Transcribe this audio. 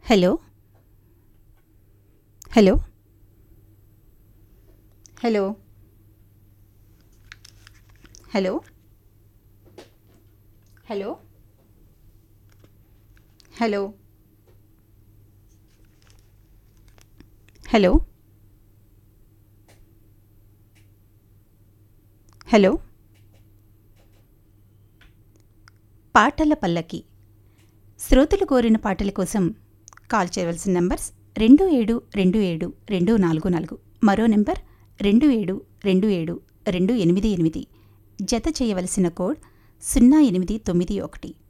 hello hello hello hello hello hello hello hello పాటల పల్లకి శ్రోతలు కోరిన పాటల కోసం కాల్ చేయవలసిన నంబర్స్ రెండు ఏడు రెండు ఏడు రెండు నాలుగు నాలుగు మరో నెంబర్ రెండు ఏడు రెండు ఏడు రెండు ఎనిమిది ఎనిమిది జత చేయవలసిన కోడ్ సున్నా ఎనిమిది తొమ్మిది ఒకటి